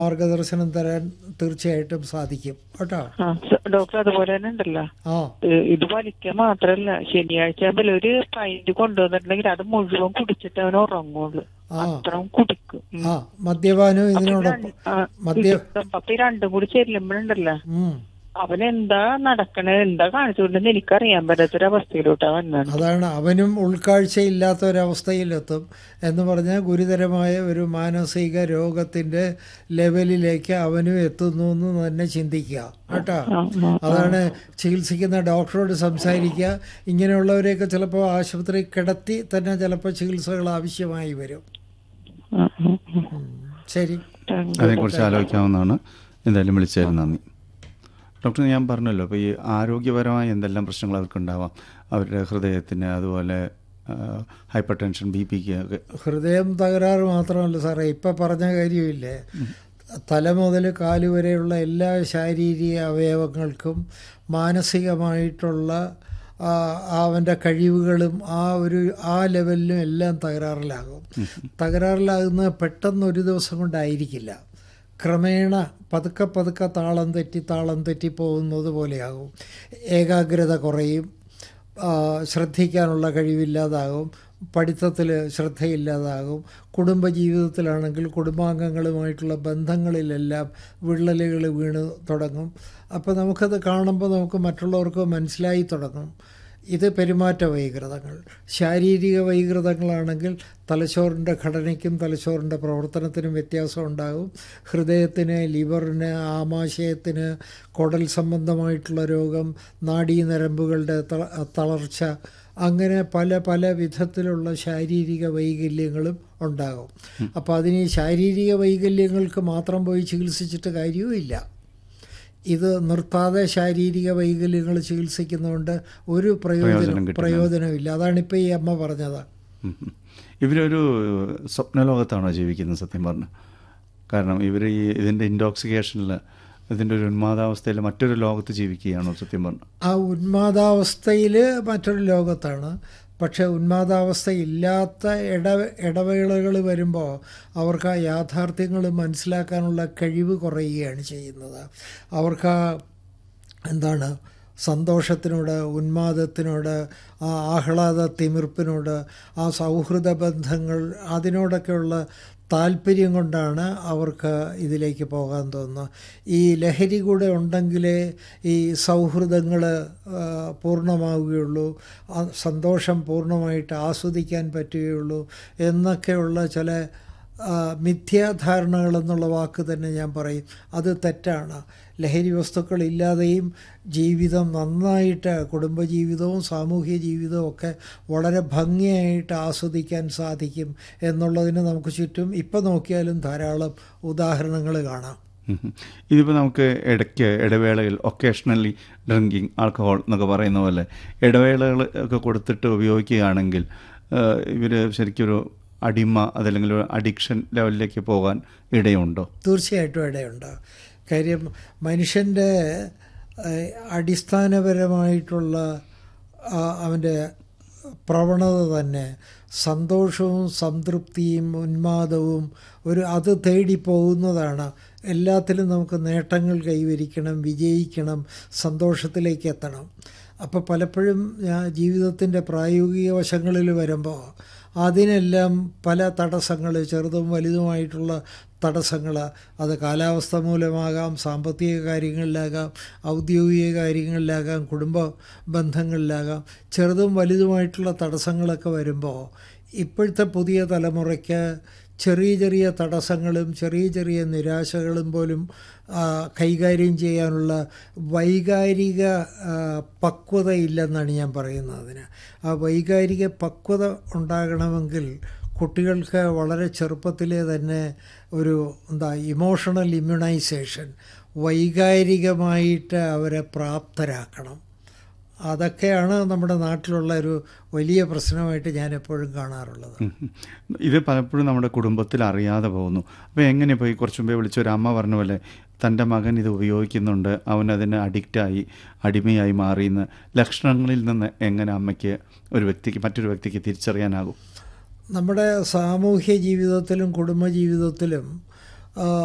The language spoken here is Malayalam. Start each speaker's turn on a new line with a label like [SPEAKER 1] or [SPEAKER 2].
[SPEAKER 1] മാർഗദർശനം തരാൻ തീർച്ചയായിട്ടും സാധിക്കും കേട്ടോ
[SPEAKER 2] ആ സ- ഡോക്ടർ അതുപോലെ തന്നെ ഉണ്ടല്ലോ
[SPEAKER 1] ആ
[SPEAKER 2] ഏഹ് ഇത് വലിക്കുക മാത്രല്ല ശനിയാഴ്ച ആകുമ്പോൾ ഒരു പൈന്റ് കൊണ്ടുവന്നിട്ടുണ്ടെങ്കിൽ അത് മുഴുവൻ കുടിച്ചിട്ട് അവൻ ഉറങ്ങുള്ളൂ
[SPEAKER 1] ആ.
[SPEAKER 2] അത്രയും കുടിക്കും ഉം.
[SPEAKER 1] ആ മദ്യപാനവും
[SPEAKER 2] അപ്പൊ ഇത്
[SPEAKER 1] ഇതിനോടൊപ്പം
[SPEAKER 2] രണ്ട്- ആ,
[SPEAKER 1] മദ്യ
[SPEAKER 2] ഇത് അപ്പൊ ഈ രണ്ടും കൂടി ചെല്ലുമ്പോഴുണ്ടല്ലോ
[SPEAKER 1] ഉം.
[SPEAKER 2] അവൻ എന്താ നടക്കണേ എന്താ കാണിച്ചുകൊണ്ടെന്ന് എനിക്കറിയാൻ പറ്റാത്തൊരവസ്ഥയിലോട്ടാ വന്നത്
[SPEAKER 1] അതാണ് അവനും ഉൾക്കാഴ്ചയില്ലാത്ത ഒരവസ്ഥയിലെത്തും എന്ന് പറഞ്ഞാൽ ഗുരുതരമായ ഒരു മാനസിക രോഗത്തിന്റെ ലെവലിലേക്ക് അവനും എത്തുന്നു എന്ന് തന്നെ ചിന്തിക്കുക കേട്ടോ
[SPEAKER 2] ആ, ആ,
[SPEAKER 1] അതാണ് ചികിത്സിക്കുന്ന ഡോക്ടറോട് സംസാരിക്കുക ഇങ്ങനെയുള്ളവരെയൊക്കെ ചിലപ്പോൾ ആശുപത്രി കിടത്തി തന്നെ ചിലപ്പോൾ ചികിത്സകൾ ആവശ്യമായി വരും
[SPEAKER 2] ആ, ആ, ആ.
[SPEAKER 1] ഉം. ശരി
[SPEAKER 2] താങ്ക് യു.
[SPEAKER 3] അതിനെക്കുറിച്ച് ആലോചിക്കാവുന്നതാണ് എന്തായാലും വിളിച്ചതിന് നന്ദി ഡോക്ടർ ഞാൻ പറഞ്ഞല്ലോ അപ്പോൾ ഈ ആരോഗ്യപരമായ എന്തെല്ലാം പ്രശ്നങ്ങൾ അവർക്കുണ്ടാവാം അവരുടെ ഹൃദയത്തിന് അതുപോലെ ഹൈപ്പർ ടെൻഷൻ ബി പിക്ക് ഒക്കെ
[SPEAKER 1] ഹൃദയം തകരാറ് മാത്രമല്ല സാറേ ഇപ്പം പറഞ്ഞ കാര്യമില്ലേ തല മുതൽ കാല് വരെയുള്ള എല്ലാ ശാരീരിക അവയവങ്ങൾക്കും മാനസികമായിട്ടുള്ള ആ, അവൻ്റെ കഴിവുകളും ആ ഒരു ആ ലെവലിലും എല്ലാം തകരാറിലാകും തകരാറിലാകുന്നത് പെട്ടെന്ന് ഒരു ദിവസം കൊണ്ടായിരിക്കില്ല ക്രമേണ പതുക്കെ പതുക്കെ താളം തെറ്റി താളം തെറ്റി പോകുന്നത് പോലെയാകും ഏകാഗ്രത കുറയും ആ, ശ്രദ്ധിക്കാനുള്ള കഴിവില്ലാതാകും പഠിത്തത്തിൽ ശ്രദ്ധയില്ലാതാകും കുടുംബജീവിതത്തിലാണെങ്കിൽ കുടുംബാംഗങ്ങളുമായിട്ടുള്ള ബന്ധങ്ങളിലെല്ലാം വിള്ളലുകൾ വീണ് തുടങ്ങും അപ്പോൾ നമുക്കത് കാണുമ്പോൾ നമുക്ക് മറ്റുള്ളവർക്ക് മനസ്സിലായി തുടങ്ങും ഇത് പെരുമാറ്റ വൈകൃതങ്ങൾ ശാരീരിക വൈകൃതങ്ങളാണെങ്കിൽ തലച്ചോറിൻ്റെ ഘടനയ്ക്കും തലച്ചോറിൻ്റെ പ്രവർത്തനത്തിനും വ്യത്യാസം ഉണ്ടാകും ഹൃദയത്തിന് ലിവറിന് ആമാശയത്തിന് കുടൽ സംബന്ധമായിട്ടുള്ള രോഗം നാഡീനരമ്പുകളുടെ ത- തളർച്ച അങ്ങനെ പല പല വിധത്തിലുള്ള ശാരീരിക വൈകല്യങ്ങളും ഉണ്ടാകും അപ്പോൾ അതിന് ഈ ശാരീരിക വൈകല്യങ്ങൾക്ക് മാത്രം പോയി ചികിത്സിച്ചിട്ട് കാര്യവുമില്ല ഇത് നിർത്താതെ ശാരീരിക വൈകല്യങ്ങൾ ചികിത്സിക്കുന്നതുകൊണ്ട് ഒരു
[SPEAKER 3] പ്രയോജനം
[SPEAKER 1] പ്രയോജനം
[SPEAKER 3] കിട്ടുന്നില്ല.
[SPEAKER 1] പ്രയോജനമില്ല അതാണിപ്പോൾ ഈ അമ്മ പറഞ്ഞത്
[SPEAKER 3] ഉം ഉം. ഇവരൊരു സ്വപ്നലോകത്താണോ ജീവിക്കുന്നത് സത്യം പറഞ്ഞു കാരണം ഇവർ ഈ ഇതിൻ്റെ ഇൻടോക്സിക്കേഷനിൽ ഇതിൻ്റെ ഒരു ഉന്മാദാവസ്ഥയിൽ മറ്റൊരു ലോകത്ത് ജീവിക്കുകയാണോ സത്യം പറഞ്ഞു
[SPEAKER 1] ആ ഉന്മാദാവസ്ഥയിൽ മറ്റൊരു ലോകത്താണ് പക്ഷേ ഉന്മാദാവസ്ഥ ഇല്ലാത്ത ഇട ഇടവേളകൾ വരുമ്പോൾ അവർക്ക് ആ യാഥാർത്ഥ്യങ്ങൾ മനസ്സിലാക്കാനുള്ള കഴിവ് കുറയുകയാണ് ചെയ്യുന്നത് അവർക്ക് ആ എന്താണ് സന്തോഷത്തിനോട് ഉന്മാദത്തിനോട് ആ ആഹ്ലാദ തിമിർപ്പിനോട് ആ സൗഹൃദ ബന്ധങ്ങൾ അതിനോടൊക്കെയുള്ള താല്പര്യം കൊണ്ടാണ് അവർക്ക് ഇതിലേക്ക് പോകാൻ തോന്നുന്നത് ഈ ലഹരി കൂടെ ഉണ്ടെങ്കിലേ ഈ സൗഹൃദങ്ങൾ പൂർണ്ണമാവുകയുള്ളൂ ആ സന്തോഷം പൂർണ്ണമായിട്ട് ആസ്വദിക്കാൻ പറ്റുകയുള്ളൂ എന്നൊക്കെയുള്ള ചില ആ, മിഥ്യാധാരണകൾ എന്നുള്ള വാക്ക് തന്നെ ഞാൻ പറയും അത് തെറ്റാണ് ലഹരി വസ്തുക്കൾ ഇല്ലാതെയും ജീവിതം നന്നായിട്ട് കുടുംബജീവിതവും സാമൂഹ്യ ജീവിതവും ഒക്കെ വളരെ ഭംഗിയായിട്ട് ആസ്വദിക്കാൻ സാധിക്കും എന്നുള്ളതിന് നമുക്ക് ചുറ്റും ഇപ്പം നോക്കിയാലും ധാരാളം ഉദാഹരണങ്ങൾ കാണാം
[SPEAKER 3] ഉം ഉം. ഇതിപ്പോൾ നമുക്ക് ഇടയ്ക്ക് ഇടവേളയിൽ ഒക്കേഷണലി ഡ്രിങ്കിങ് ആൽക്കഹോൾ എന്നൊക്കെ പറയുന്ന പോലെ ഇടവേളകൾ ഒക്കെ കൊടുത്തിട്ട് ഉപയോഗിക്കുകയാണെങ്കിൽ ഇവർ ശരിക്കൊരു അടിമ അതല്ലെങ്കിൽ ഒരു അഡിക്ഷൻ ലെവലിലേക്ക് പോകാൻ ഇടയുണ്ടോ
[SPEAKER 1] തീർച്ചയായിട്ടും ഇടയുണ്ട് കാര്യം മനുഷ്യൻ്റെ ഏഹ്, അടിസ്ഥാനപരമായിട്ടുള്ള ആ, അവൻ്റെ പ്രവണത തന്നെ സന്തോഷവും സംതൃപ്തിയും ഉന്മാദവും ഒരു അത് തേടി പോകുന്നതാണ് എല്ലാത്തിലും നമുക്ക് നേട്ടങ്ങൾ കൈവരിക്കണം വിജയിക്കണം സന്തോഷത്തിലേക്ക് എത്തണം അപ്പോൾ പലപ്പോഴും ഞാൻ ജീവിതത്തിൻ്റെ പ്രായോഗിക വശങ്ങളിൽ വരുമ്പോൾ അതിനെല്ലാം പല തടസ്സങ്ങൾ ചെറുതും വലുതുമായിട്ടുള്ള തടസ്സങ്ങൾ അത് കാലാവസ്ഥ മൂലമാകാം സാമ്പത്തിക കാര്യങ്ങളിലാകാം ഔദ്യോഗിക കാര്യങ്ങളിലാകാം കുടുംബ ബന്ധങ്ങളിലാകാം ചെറുതും വലുതുമായിട്ടുള്ള തടസ്സങ്ങളൊക്കെ വരുമ്പോൾ ഇപ്പോഴത്തെ പുതിയ തലമുറയ്ക്ക് ചെറിയ ചെറിയ തടസ്സങ്ങളും ചെറിയ ചെറിയ നിരാശകളും പോലും ആ, കൈകാര്യം ചെയ്യാനുള്ള വൈകാരിക ആ, പക്വത ഇല്ലെന്നാണ് ഞാൻ പറയുന്നത് അതിന് ആ വൈകാരിക പക്വത ഉണ്ടാകണമെങ്കിൽ കുട്ടികൾക്ക് വളരെ ചെറുപ്പത്തിലെ തന്നെ ഒരു എന്താ ഇമോഷണൽ ഇമ്മ്യൂണൈസേഷൻ വൈകാരികമായിട്ട് അവരെ പ്രാപ്തരാക്കണം അതൊക്കെയാണ് നമ്മുടെ നാട്ടിലുള്ള ഒരു വലിയ പ്രശ്നമായിട്ട് ഞാൻ എപ്പോഴും കാണാറുള്ളത്
[SPEAKER 3] ഉം ഉം. ഇത് പലപ്പോഴും നമ്മുടെ കുടുംബത്തിൽ അറിയാതെ പോകുന്നു അപ്പോൾ എങ്ങനെ ഇപ്പോൾ ഈ കുറച്ച് മുമ്പേ വിളിച്ച ഒരു അമ്മ പറഞ്ഞ പോലെ തൻ്റെ മകൻ ഇത് ഉപയോഗിക്കുന്നുണ്ട് അവൻ അതിന് അഡിക്റ്റായി അടിമയായി മാറിയെന്ന് ലക്ഷണങ്ങളിൽ നിന്ന് എങ്ങനെ അമ്മയ്ക്ക് ഒരു വ്യക്തിക്ക് മറ്റൊരു വ്യക്തിക്ക് തിരിച്ചറിയാനാകും
[SPEAKER 1] നമ്മുടെ സാമൂഹ്യ ജീവിതത്തിലും കുടുംബ ജീവിതത്തിലും ആ,